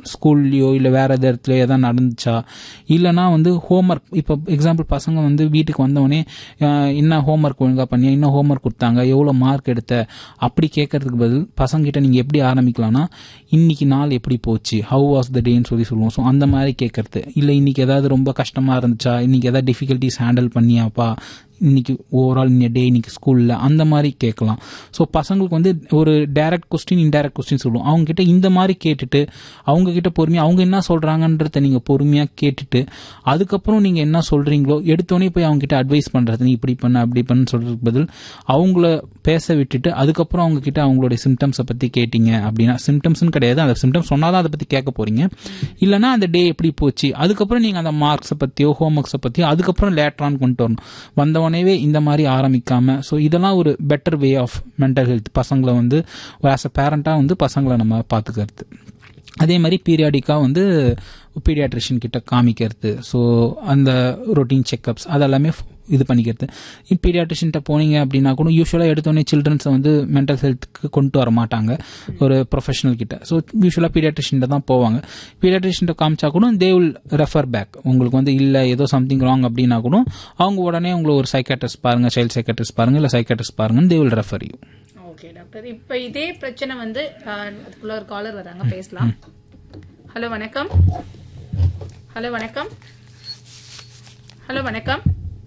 ஸ்கூல்லையோ இல்லை வேற எது இடத்துல எதாவது நடந்துச்சா இல்லைனா வந்து ஹோம்ஒர்க் இப்போ எக்ஸாம்பிள் பசங்க வந்து வீட்டுக்கு வந்தவொடனே அஹ், என்ன ஹோம்ஒர்க் ஒழுங்காக பண்ணியா என்ன ஹோம்ஒர்க் கொடுத்தாங்க எவ்வளோ மார்க் எடுத்த அப்படி கேட்கறதுக்கு பதில் பசங்கிட்ட நீங்கள் எப்படி ஆரம்பிக்கலாம்னா இன்னைக்கு நாள் எப்படி போச்சு ஹவு வாஸ் த டேன்னு சொல்லி சொல்லுவோம் ஸோ அந்த மாதிரி கேட்கறது இல்லை இன்னைக்கு ஏதாவது ரொம்ப கஷ்டமாக இருந்துச்சா இன்னைக்கு ஏதாவது டிஃபிகல்ட்டிஸ் ஹேண்டில் பண்ணியாப்பா இன்னைக்கு ஓவரால் இன்னைய டே இன்னைக்கு ஸ்கூலில் அந்த மாதிரி கேட்கலாம் ஸோ பசங்களுக்கு வந்து ஒரு டைரக்ட் கொஸ்டின் இன்டைரக்ட் கொஸ்டின் சொல்லுவோம் அவங்க கிட்ட இந்த மாதிரி கேட்டுட்டு அவங்க கிட்ட பொறுமையாக அவங்க என்ன சொல்றாங்கன்றத நீங்கள் பொறுமையாக கேட்டுட்டு அதுக்கப்புறம் நீங்கள் என்ன சொல்றீங்களோ எடுத்தோடனே போய் அவங்க கிட்ட அட்வைஸ் பண்ணுறது நீ இப்படி பண்ண அப்படி பண்ணு சொல்றதுக்கு பதில் அவங்கள பேச விட்டுட்டு அதுக்கப்புறம் அவங்க கிட்ட அவங்களுடைய சிம்டம்ஸை பற்றி கேட்டீங்க அப்படின்னா சிம்டம்ஸ்னு கிடையாது அந்த சிம்டம்ஸ் சொன்னாதான் அதை பற்றி கேட்க போறீங்க இல்லைன்னா அந்த டே எப்படி போச்சு அதுக்கப்புறம் நீங்கள் அந்த மார்க்ஸை பற்றியோ ஹோம் ஒர்க்ஸை பற்றியோ அதுக்கப்புறம் லேட்டரான் கொண்டு வரணும் வந்தவொடனேவே இந்த மாதிரி ஆரம்பிக்காம ஸோ இதெல்லாம் ஒரு better way of mental health பசங்களை வந்து ஆஸ் அ பேரண்டாக வந்து பசங்களை நம்ம பார்த்துக்கிறது அதே மாதிரி பீரியாடிக்காக வந்து பீடியாட்ரிஷியன் கிட்ட காமிக்கிறது ஸோ அந்த ரொட்டீன் செக்கப்ஸ் அதெல்லாமே f- இது பண்ணிக்கிறது இப்போ பீடியாட்ரிஷியன்ட்ட போனீங்க அப்படின்னா கூட யூஸ்வலாக எடுத்தோடனே சில்ட்ரன்ஸை வந்து மென்டல் ஹெல்த்துக்கு கொண்டு வர மாட்டாங்க ஒரு ப்ரொஃபஷனல் கிட்ட ஸோ யூஸ்வலாக பீடியாட்ரிஷியன்ட்ட தான் போவாங்க பீடியாட்ரிஷியன்ட்ட காமிச்சா கூட தே வில் ரெஃபர் பேக் உங்களுக்கு வந்து இல்லை ஏதோ சம்திங் ராங் அப்படின்னா கூட அவங்க உடனே உங்களை ஒரு சைக்காட்ரிஸ்ட் பாருங்க சைல்ட் சைக்காட்ரிஸ்ட் பாருங்க இல்லை சைக்காட்ரிஸ்ட் பாருங்கன்னு they will refer you okay doctor இப்போ இதே பிரச்சனை வந்து ஆஹ், அதுக்குள்ள ஒரு காலர் வராங்க பேசலாம் ஹலோ வணக்கம் ஹலோ வணக்கம் ஹலோ வணக்கம்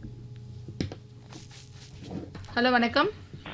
ஹலோ வணக்கம்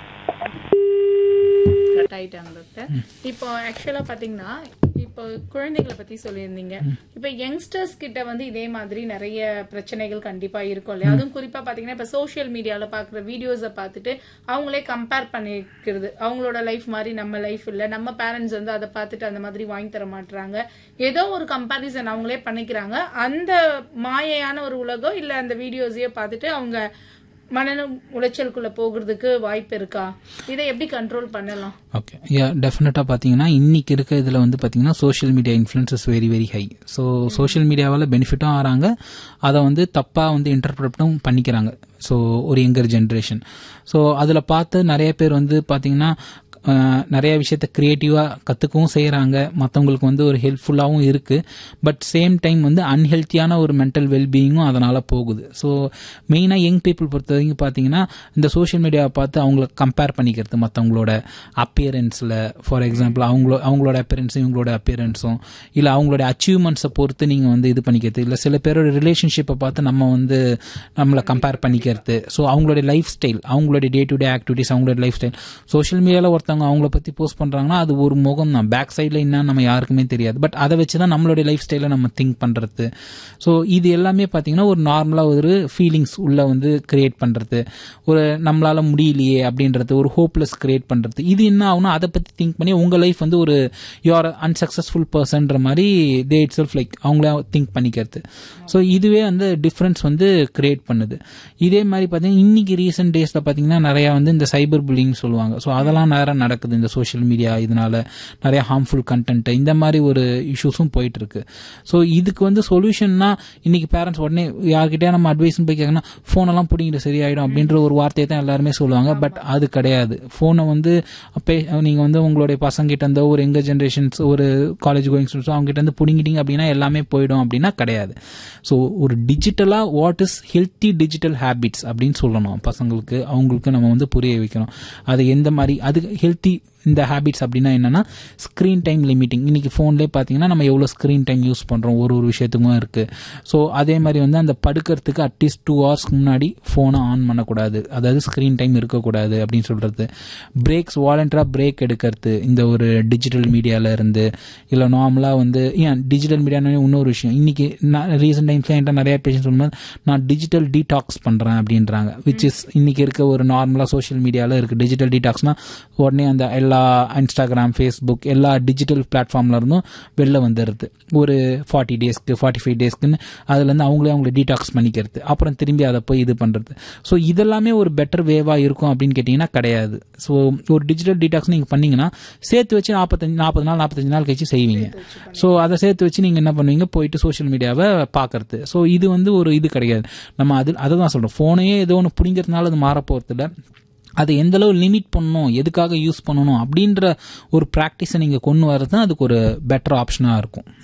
கட் ஆயிட்டாங்க டாக்டர் இப்போ ஆக்சுவலா பாத்தீங்கன்னா இப்போ குழந்தைகளை பத்தி சொல்லியிருந்தீங்க இப்போ யங்ஸ்டர்ஸ் கிட்ட வந்து இதே மாதிரி நிறைய பிரச்சனைகள் கண்டிப்பா இருக்கும் இல்லையா அதுவும் குறிப்பா பாத்தீங்கன்னா இப்ப சோஷியல் மீடியால பாக்குற வீடியோஸை பார்த்துட்டு அவங்களே கம்பேர் பண்ணிக்கிறது அவங்களோட லைஃப் மாதிரி நம்ம லைஃப் இல்ல நம்ம பேரண்ட்ஸ் வந்து அதை பார்த்துட்டு அந்த மாதிரி வாங்கி தர மாட்டாங்க ஏதோ ஒரு கம்பாரிசன் அவங்களே பண்ணிக்கிறாங்க அந்த மாயையான ஒரு உலகம் இல்ல அந்த வீடியோஸையோ பார்த்துட்டு அவங்க மன உளைச்சலுக்குள்ள போகிறதுக்கு வாய்ப்பு இருக்கா இதை எப்படி கண்ட்ரோல் பண்ணலாம் ஓகே யா டெஃபினட்டாக பார்த்தீங்கன்னா இன்னைக்கு இருக்க இதில் வந்து பார்த்தீங்கன்னா social media influence is very very high so social மீடியாவால் பெனிஃபிட்டும் ஆகிறாங்க அதை வந்து தப்பாக வந்து இன்டர்பிரட்டும் பண்ணிக்கிறாங்க ஸோ ஒரு யங்கர் ஜென்ரேஷன் ஸோ அதில் பார்த்து நிறைய பேர் வந்து பார்த்தீங்கன்னா அஹ், நிறைய விஷயத்த க்ரியேட்டிவாக கற்றுக்கவும் செய்கிறாங்க மற்றவங்களுக்கு வந்து ஒரு ஹெல்ப்ஃபுல்லாகவும் இருக்குது பட் சேம் டைம் வந்து அன்ஹெல்த்தியான ஒரு மென்டல் வெல்பீயிங்கும் அதனால் போகுது ஸோ மெயினாக யங் பீப்புள் பொறுத்த வரைக்கும் பார்த்தீங்கன்னா இந்த சோஷியல் மீடியாவை பார்த்து அவங்கள கம்பேர் பண்ணிக்கிறது மற்றவங்களோட அப்பியரன்ஸில் ஃபார் எக்ஸாம்பிள் அவங்களோ அவங்களோட அப்பியரன்ஸும் இவங்களோட அப்பியரன்ஸும் இல்லை அவங்களோட அச்சீவ்மெண்ட்ஸை பொறுத்து நீங்கள் வந்து இது பண்ணிக்கிறது இல்லை சில பேரோட ரிலேஷன்ஷிப்பை பார்த்து நம்ம வந்து நம்மளை கம்பேர் பண்ணிக்கிறது ஸோ அவங்களுடைய லைஃப் ஸ்டைல் அவங்களுடைய டே டு டே ஆக்டிவிட்டிஸ் அவங்களோட லைஃப் ஸ்டைல் சோஷியல் மீடியாவில் ஒருத்தவங்க அவங்கள பற்றி போஸ்ட் பண்ணுறாங்கன்னா அது ஒரு முகம் தான் பேக் சைடில் என்ன நம்ம யாருக்குமே தெரியாது பட் அதை வச்சு தான் நம்மளுடைய லைஃப் ஸ்டைலை நம்ம திங்க் பண்ணுறது ஸோ இது எல்லாமே பார்த்தீங்கன்னா ஒரு நார்மலாக ஒரு ஃபீலிங்ஸ் உள்ள வந்து கிரியேட் பண்ணுறது ஒரு நம்மளால முடியலையே அப்படின்றது ஒரு ஹோப்லெஸ் கிரியேட் பண்ணுறது இது என்ன ஆகும்னா அதை பற்றி திங்க் பண்ணி உங்கள் லைஃப் வந்து ஒரு யூஆர் அன்சக்சஸ்ஃபுல் பர்சன்ற மாதிரி தே இட் செல்ஃப் லைக் அவங்கள திங்க் பண்ணிக்கிறது ஸோ இதுவே வந்து டிஃப்ரென்ஸ் வந்து கிரியேட் பண்ணுது இதே மாதிரி பார்த்தீங்கன்னா இன்னைக்கு ரீசெண்ட் டேஸில் பார்த்தீங்கன்னா நிறையா வந்து இந்த சைபர் புல்லிங் சொல்லுவாங்க ஸோ அதெல்லாம் நிறைய நடக்குது இந்த சோஷியல் மீடியா இதனால நிறைய ஹார்ம்ஃபுல் கண்டென்ட் இந்த மாதிரி ஒரு இஷ்யூஸும் போயிட்டு இருக்கு ஸோ இதுக்கு வந்து சொல்யூஷன்னா இன்னைக்கு பேரண்ட்ஸ் உடனே யார்கிட்டயா நம்ம அட்வைஸ் போய் கேட்கணும் ஃபோனெல்லாம் பிடிங்கிட்டு சரியாயிடும் அப்படின்ற ஒரு வார்த்தையை தான் எல்லாருமே சொல்லுவாங்க பட் அது கிடையாது ஃபோனை வந்து அப்பே நீங்கள் வந்து உங்களுடைய பசங்கிட்ட இருந்தோ ஒரு எங்க ஜென்ரேஷன்ஸ் ஒரு காலேஜ் கோயிங் ஸ்டூடெண்ட்ஸ் அவங்க கிட்ட இருந்து பிடிங்கிட்டீங்க அப்படின்னா எல்லாமே போயிடும் அப்படின்னா கிடையாது ஸோ ஒரு டிஜிட்டலாக what is healthy digital habits அப்படின்னு சொல்லணும் பசங்களுக்கு அவங்களுக்கு நம்ம வந்து புரிய வைக்கணும் அது எந்த மாதிரி அது ஹெல்த்தி இந்த ஹேபிட்ஸ் அப்படின்னா என்னன்னா ஸ்க்ரீன் டைம் லிமிட்டிங் இன்னைக்கு ஃபோன்லேயே பார்த்தீங்கன்னா நம்ம எவ்வளோ ஸ்க்ரீன் டைம் யூஸ் பண்ணுறோம் ஒரு ஒரு விஷயத்துக்கும் இருக்குது ஸோ அதே மாதிரி வந்து அந்த படுக்கிறதுக்கு அட்லீஸ்ட் டூ ஹவர்ஸ்க்கு முன்னாடி ஃபோனை ஆன் பண்ணக்கூடாது அதாவது ஸ்க்ரீன் டைம் இருக்கக்கூடாது அப்படின்னு சொல்கிறது பிரேக்ஸ் வாலண்டராக பிரேக் எடுக்கிறது இந்த ஒரு டிஜிட்டல் மீடியாவில் இருந்து இல்லை நார்மலாக வந்து ஏன் டிஜிட்டல் மீடியானே இன்னொரு விஷயம் இன்னைக்கு நான் ரீசெண்ட் டைம்ஸ்ல என்கிட்ட நிறைய பேஷன் சொல்லும்போது நான் டிஜிட்டல் டீடாக்ஸ் பண்ணுறேன் அப்படின்றாங்க விச் இஸ் இன்னைக்கு இருக்க ஒரு நார்மலாக சோஷியல் மீடியாவில் இருக்குது டிஜிட்டல் டீடாக்ஸ்னால் உடனே அந்த எல்லா இன்ஸ்டாகிராம் ஃபேஸ்புக் எல்லா டிஜிட்டல் பிளாட்ஃபார்ம்ல இருந்தும் வெளில வந்துடுது ஒரு ஃபார்ட்டி டேஸ்க்கு ஃபார்ட்டி ஃபைவ் டேஸ்க்குன்னு அதுலேருந்து அவங்களே அவங்கள டீடாக்ஸ் பண்ணிக்கிறது அப்புறம் திரும்பி அதை போய் இது பண்ணுறது ஸோ இதெல்லாமே ஒரு பெட்டர் வேவாக இருக்கும் அப்படின்னு கேட்டிங்கன்னா கிடையாது ஸோ ஒரு டிஜிட்டல் டீடாக்ஸ் நீங்கள் பண்ணீங்கன்னா சேர்த்து வச்சு நாற்பத்தஞ்சு நாற்பது நாள் நாற்பத்தஞ்சு நாள் கழிச்சு செய்வீங்க ஸோ அதை சேர்த்து வச்சு நீங்கள் என்ன பண்ணுவீங்க போயிட்டு சோஷியல் மீடியாவை பார்க்கறது ஸோ இது வந்து ஒரு இது கிடையாது நம்ம அது அதை தான் சொல்கிறோம் ஃபோனையே ஏதோ ஒன்று பிடிங்கிறதுனால அது மாற போகிறதில்ல அதை எந்த அளவு லிமிட் பண்ணணும் எதுக்காக யூஸ் பண்ணணும் அப்படின்ற ஒரு ப்ராக்டிஸை நீங்கள் கொண்டு வரது தான் அதுக்கு ஒரு பெட்டர் ஆப்ஷனாக இருக்கும்